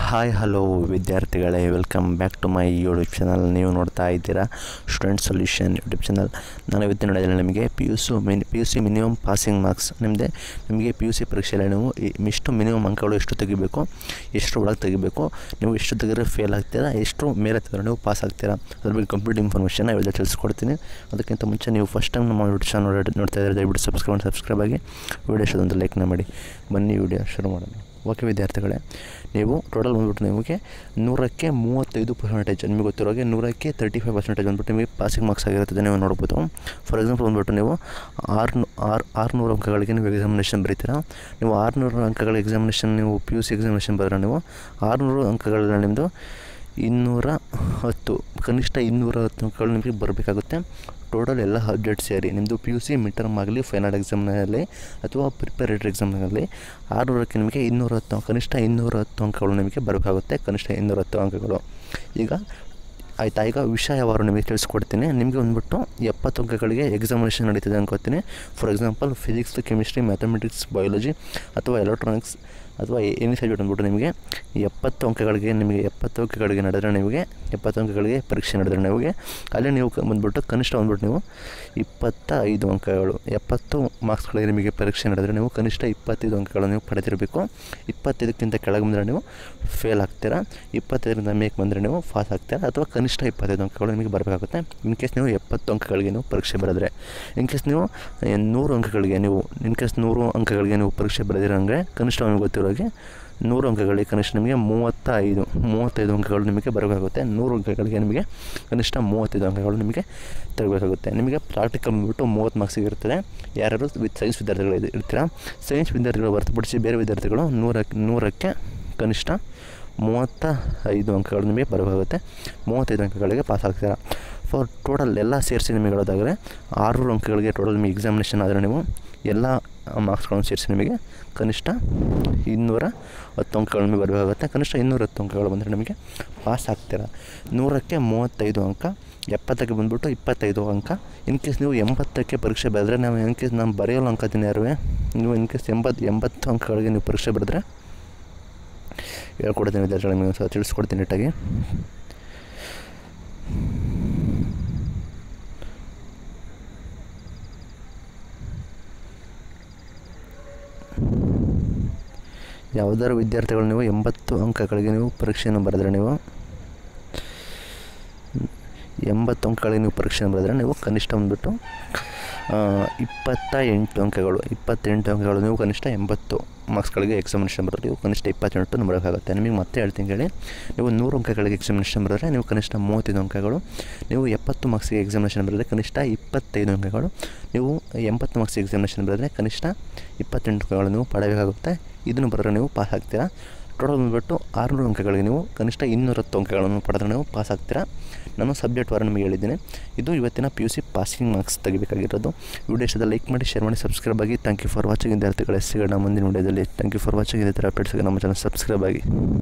hi hello ವಿದ್ಯಾರ್ಥಿಗಳೇ welcome back to my YouTube channel ನೀವು ನೋಡ್ತಾ ಇದ್ದೀರಾ ಸ್ಟೂಡೆಂಟ್ ಸೊಲ್ಯೂಷನ್ ಯೂಟ್ಯೂಬ್ ಚಾನಲ್ ನಾನು ಇವತ್ತು ನೋಡಿದ್ರೆ ನಿಮಗೆ P U C min P U C minimum passing marks ನಿಮ್ಮದೇ ನಿಮಗೆ ಪಿ ಯು ಸಿ ಪರೀಕ್ಷೆಯಲ್ಲಿ ನೀವು ಈ- ಇಷ್ಟು ಮಿನಿಮಮ್ ಅಂಕಗಳು ಎಷ್ಟು ತೆಗಿಬೇಕು ಎಷ್ಟು ಒಳಗೆ ತೆಗಿಬೇಕು ನೀವು ಎಷ್ಟು ತೆಗೆದ್ರೆ ಫೇಲ್ ಆಗ್ತೀರಾ ಎಷ್ಟು ಮೇಲೆ ತೆಗೆದ್ರೆ ನೀವು ಪಾಸ್ ಆಗ್ತೀರಾ ಅದ್ರ ಬಗ್ಗೆ ಕಂಪ್ಲೀಟ್ ಇನ್ಫಾರ್ಮೇಷನ್ ಇವತ್ತು ತಿಳಿಸ್ಕೊಡ್ತೀನಿ ಅದಕ್ಕಿಂತ ಮುಂಚೆ ನೀವು ಫಸ್ಟ್ ಟೈಮ್ ನಮ್ಮ ಯೂಟ್ಯೂಬ್ ಚಾನಲ್ ನೋಡ್ತಾ ಇದ್ದಾರೆ ದಯವಿಟ್ಟು ಸಬ್ಸ್ಕ್ರೈಬ್ ಮಾಡಿ ಸಬ್ಸ್ಕ್ರೈಬ್ ಆಗಿ ವಿಡಿಯೋ ಇಷ್ಟೊಂದು ಲೈಕ್ನ ಮಾಡಿ ಬನ್ನಿ ವಿಡಿಯೋ ಶುರು ಮಾಡೋಣ ಓಕೆ ವಿದ್ಯಾರ್ಥಿಗಳೇ ನೀವು ಟೋಟಲ್ ಬಂದ್ಬಿಟ್ಟು ನಿಮಗೆ ನೂರಕ್ಕೆ ಮೂವತ್ತೈದು ಪರ್ಸೆಂಟೇಜ್ ನಿಮಗೆ ಗೊತ್ತಿರೋ ಹಾಗೆ ನೂರಕ್ಕೆ ತರ್ಟಿ ಫೈವ್ ಪರ್ಸೆಂಟೇಜ್ ಬಂದ್ಬಿಟ್ಟು ನಿಮಗೆ ಪಾಸಿಂಗ್ ಮಾರ್ಕ್ಸ್ ಆಗಿರುತ್ತದೆ ನೀವು ನೋಡ್ಬೋದು ಫಾರ್ ಎಕ್ಸಾಂಪಲ್ ಬಂದ್ಬಿಟ್ಟು ನೀವು ಆರು ಆರು ಆರುನೂರು ಅಂಕಗಳಿಗೆ ನೀವು ಎಕ್ಸಾಮಿನೇಷನ್ ಬರೀತೀರಾ ನೀವು ಆರುನೂರು ಅಂಕಗಳ ಎಕ್ಸಾಮಿನೇಷನ್ ನೀವು ಪಿ ಯು ಸಿ ಎಕ್ಸಾಮಿನೇಷನ್ ಬರೆದ್ರೆ ನೀವು ಆರುನೂರು ಅಂಕಗಳ ನಿಮ್ಮದು ಇನ್ನೂರ ಹತ್ತು ಕನಿಷ್ಠ ಇನ್ನೂರ ಹತ್ತು ಅಂಕಗಳು ನಿಮಗೆ ಬರಬೇಕಾಗುತ್ತೆ ಟೋಟಲ್ ಎಲ್ಲ ಸಬ್ಜೆಕ್ಟ್ ಸೇರಿ ನಿಮ್ಮದು P U C mid term ಆಗಲಿ ಫೈನಲ್ ಎಕ್ಸಾಮ್ನಲ್ಲಿ ಅಥವಾ ಪ್ರಿಪೇರೇಟರಿ ಎಕ್ಸಾಮ್ನಲ್ಲಿ ಆರುನೂರಕ್ಕೆ ನಿಮಗೆ ಇನ್ನೂರ ಹತ್ತು ಕನಿಷ್ಠ ಇನ್ನೂರ ಹತ್ತು ಅಂಕಗಳು ನಿಮಗೆ ಬರಬೇಕಾಗುತ್ತೆ ಕನಿಷ್ಠ ಇನ್ನೂರ ಹತ್ತು ಅಂಕಗಳು ಈಗ ಆಯಿತಾ ಈಗ ವಿಷಯವಾರು ನಿಮಗೆ ತಿಳಿಸ್ಕೊಡ್ತೀನಿ ನಿಮಗೆ ಬಂದ್ಬಿಟ್ಟು ಎಪ್ಪತ್ತು ಅಂಕಗಳಿಗೆ ಎಕ್ಸಾಮಿನೇಷನ್ ನಡೀತಿದೆ ಅನ್ಕೋತೀನಿ for example physics chemistry mathematics biology ಅಥವಾ ಎಲೆಕ್ಟ್ರಾನಿಕ್ಸ್ ಅಥವಾ ಎನಿ ಸಬ್ಜೆಕ್ಟ್ ಅಂದ್ಬಿಟ್ಟು ನಿಮಗೆ ಎಪ್ಪತ್ತು ಅಂಕಗಳಿಗೆ ನಿಮಗೆ ಎಪ್ಪತ್ತು ಅಂಕಗಳಿಗೆ ನಡೆದರೆ ನಿಮಗೆ ಎಪ್ಪತ್ತು ಅಂಕಗಳಿಗೆ ಪರೀಕ್ಷೆ ನಡೆದರೆ ನಿಮಗೆ ಅಲ್ಲಿ ನೀವು ಕ- ಬಂದ್ಬಿಟ್ಟು ಕನಿಷ್ಠ ಬಂದ್ಬಿಟ್ಟು ನೀವು ಇಪ್ಪತ್ತ ಐದು ಅಂಕಗಳು ಎಪ್ಪತ್ತು ಮಾರ್ಕ್ಸ್ಗಳಿಗೆ ನಿಮಗೆ ಪರೀಕ್ಷೆ ನಡೆದರೆ ನೀವು ಕನಿಷ್ಠ ಇಪ್ಪತ್ತೈದು ಅಂಕಗಳನ್ನು ನೀವು ಪಡೆದಿರಬೇಕು ಇಪ್ಪತ್ತೈದಕ್ಕಿಂತ ಕೆಳಗೆ ಬಂದರೆ ನೀವು ಫೇಲ್ ಆಗ್ತೀರಾ ಇಪ್ಪತ್ತೈದರಿಂದ ಮೇಕ್ ಬಂದರೆ ನೀವು ಪಾಸ್ ಆಗ್ತೀರಾ ಅಥವಾ ಕನಿಷ್ಠ ಇಪ್ಪತ್ತೈದು ಅಂಕಗಳು ನಿಮಗೆ ಬರಬೇಕಾಗುತ್ತೆ ಇನ್ ಕೇಸ್ ನೀವು ಎಪ್ಪತ್ತು ಅಂಕಗಳಿಗೆ ನೀವು ಪರೀಕ್ಷೆ ಬರೆದ್ರೆ ಇನ್ ಕೇಸ್ ನೀವು ಏ, ನೂರು ಅಂಕಗಳಿಗೆ ನೀವು ಇನ್ ಕೇಸ್ ನೂರು ಅಂಕಗಳಿಗೆ ನೀವು ಪರೀಕ್ಷೆ ಬರೆದಿರಂಗೆ ಕನಿಷ್ಠ ನಿಮಗೆ ಗೊತ್ತಿರೋ ಹಾಗೆ ನೂರು ಅಂಕಗಳಿಗೆ ಕನಿಷ್ಠ ನಿಮಗೆ ಮೂವತ್ತ ಐದು ಮೂವತ್ತೈದು ಅಂಕಗಳು ನಿಮಗೆ ಬರಬೇಕಾಗುತ್ತೆ ನೂರು ಅಂಕಗಳಿಗೆ ನಿಮಗೆ ಕನಿಷ್ಠ ಮೂವತ್ತೈದು ಅಂಕಗಳು ನಿಮಗೆ ತರಬೇಕಾಗುತ್ತೆ ನಿಮಗೆ ಪ್ರಾಕ್ಟಿಕಲ್ ಬಂದ್ಬಿಟ್ಟು ಮೂವತ್ತು ಮಾರ್ಕ್ಸಿಗೆ ಇರ್ತದೆ ಯಾರ್ಯಾರು ವಿತ್ ಸೈನ್ಸ್ ವಿದ್ಯಾರ್ಥಿಗಳು ಇದ್- ಇರ್ತೀರಾ ಸೈನ್ಸ್ ವಿದ್ಯಾರ್ಥಿಗಳು ಹೊರತುಪಡಿಸಿ ಬೇರೆ ವಿದ್ಯಾರ್ಥಿಗಳು ನೂರಕ್ಕೆ ನೂರಕ್ಕೆ ಕನಿಷ್ಠ ಮೂವತ್ತ ಐದು ಅಂಕಗಳು ನಿಮಗೆ ಬರಬೇಕಾಗುತ್ತೆ ಮೂವತ್ತೈದು ಅಂಕಗಳಿಗೆ ಪಾಸ್ ಆಗ್ತೀರಾ ಫಾರ್ ಟೋಟಲ್ ಎಲ್ಲ ಸೇರಿಸಿ ನಿಮಗೆ ಹೇಳೋದಾದರೆ ಆರುನೂರು ಅಂಕಗಳಿಗೆ ಟೋಟಲ್ ನಿಮಗೆ ಎಕ್ಸಾಮಿನೇಷನ್ ಆದರೆ ನೀವು ಎಲ್ಲ ಮಾರ್ಕ್ಸ್ಗಳನ್ನು ಸೇರಿಸಿ ನಿಮಗೆ ಕನಿಷ್ಠ ಇನ್ನೂರ ಹತ್ತು ಅಂಕಗಳು ನಿಮಗೆ ಬರಬೇಕಾಗುತ್ತೆ ಕನಿಷ್ಠ ಇನ್ನೂರ ಹತ್ತು ಅಂಕಗಳು ಬಂದರೆ ನಿಮಗೆ ಪಾಸ್ ಆಗ್ತೀರಾ ನೂರಕ್ಕೆ ಮೂವತ್ತೈದು ಅಂಕ ಎಪ್ಪತ್ತಕ್ಕೆ ಬಂದುಬಿಟ್ಟು ಇಪ್ಪತ್ತೈದು ಅಂಕ ಇನ್ ಕೇಸ್ ನೀವು ಎಂಬತ್ತಕ್ಕೆ ಪರೀಕ್ಷೆ ಬರೆದ್ರೆ ನಾವು ಇನ್ ಕೇಸ್ ನಾನು ಬರೆಯೋಲ್ಲ ಅಂಕತೀನಿ ಯಾರುವೆ ನೀವು ಇನ್ ಕೇಸ್ ಎಂಬತ್ತು ಎಂಬತ್ತು ಅಂಕಗಳಿಗೆ ನೀವು ಪರೀಕ್ಷೆ ಬರೆದ್ರೆ ಹೇಳ್ಕೊಡ್ತೀನಿ ವಿದ್ಯಾರ್ಥಿಗಳಿಗೆ ನೀವು ಸಹ ತಿಳಿಸ್ಕೊಡ್ತೀನಿ ನೀಟಾಗಿ ಯಾವುದಾದ್ರು ವಿದ್ಯಾರ್ಥಿಗಳು ನೀವು ಎಂಬತ್ತು ಅಂಕಗಳಿಗೆ ನೀವು ಪರೀಕ್ಷೆಯನ್ನು ಬರೆದ್ರೆ ನೀವು ಎಂಬತ್ತು ಅಂಕಗಳಿಗೆ ನೀವು ಪರೀಕ್ಷೆಯನ್ನು ಬರೆದ್ರೆ ನೀವು ಕನಿಷ್ಠ ಬಂದುಬಿಟ್ಟು ಇಪ್ಪತ್ತ ಎಂಟು ಅಂಕಗಳು ಇಪ್ಪತ್ತೆಂಟು ಅಂಕಗಳು ನೀವು ಕನಿಷ್ಠ ಎಂಬತ್ತು ಮಾರ್ಕ್ಸ್ಗಳಿಗೆ ಎಕ್ಸಾಮಿನೇಷನ್ ಬರೆದ್ರೆ ನೀವು ಕನಿಷ್ಠ ಇಪ್ಪತ್ತೆಂಟು ಬರೋಕ್ಕಾಗುತ್ತೆ ನಿಮಗೆ ಮತ್ತೆ ಹೇಳ್ತೀನಿ ಕೇಳಿ ನೀವು ನೂರು ಅಂಕಗಳಿಗೆ ಎಕ್ಸಾಮಿನೇಷನ್ ಬರೆದ್ರೆ ನೀವು ಕನಿಷ್ಠ ಮೂವತ್ತೈದು ಅಂಕಗಳು ನೀವು ಎಪ್ಪತ್ತು ಮಾರ್ಕ್ಸಿಗೆ ಎಕ್ಸಾಮಿನೇಷನ್ ಬರೆದ್ರೆ ಕನಿಷ್ಠ ಇಪ್ಪತ್ತೈದು ಅಂಕಗಳು ನೀವು ಎಂಬತ್ತು ಮಾರ್ಕ್ಸ್ ಎಕ್ಸಾಮಿನೇಷನ್ ಬರೆದ್ರೆ ಕನಿಷ್ಠ ಇಪ್ಪತ್ತೆಂಟು ಅಂಕಗಳು ನೀವು ಪಡೆಯಬೇಕಾಗುತ್ತೆ ಇದನ್ನು ಬರೆದ್ರೆ ನೀವು ಪಾಸ್ ಆಗ್ತೀರಾ ಟೋಟಲ್ ಬಂದುಬಿಟ್ಟು ಆರುನೂರು ಅಂಕಗಳಿಗೆ ನೀವು ಕನಿಷ್ಠ ಇನ್ನೂರತ್ತು ಅಂಕಗಳನ್ನು ಪಡೆದ್ರೆ ನೀವು ಪಾಸ್ ಆಗ್ತೀರಾ ನಾನು ಸಬ್ಜೆಕ್ಟ್ ವಾರ ನಿಮಗೆ ಹೇಳಿದ್ದೀನಿ ಇದು ಇವತ್ತಿನ P U C passing marks ತೆಗಿಬೇಕಾಗಿರೋದು ವಿಡಿಯೋ ಇಷ್ಟದ ಲೈಕ್ ಮಾಡಿ ಶೇರ್ ಮಾಡಿ ಸಬ್ಸ್ಕ್ರೈಬ್ ಆಗಿ ಥ್ಯಾಂಕ್ ಯು ಫಾರ್ ವಾಚಿಂಗ್ ವಿದ್ಯಾರ್ಥಿಗಳ ಸಿಗೋಣ ಮುಂದಿನ ವಿಡಿಯೋದಲ್ಲಿ ಥ್ಯಾಂಕ್ ಯು ಫಾರ್ ವಾಚಿಂಗ್ ಇದೇ ಥರ ಅಪ್ಡೇಟ್ಸ್ಗೆ ನಮ್ಮ ಚಾನಲ್ ಸಬ್ಸ್ಕ್ರೈಬ್ ಆಗಿ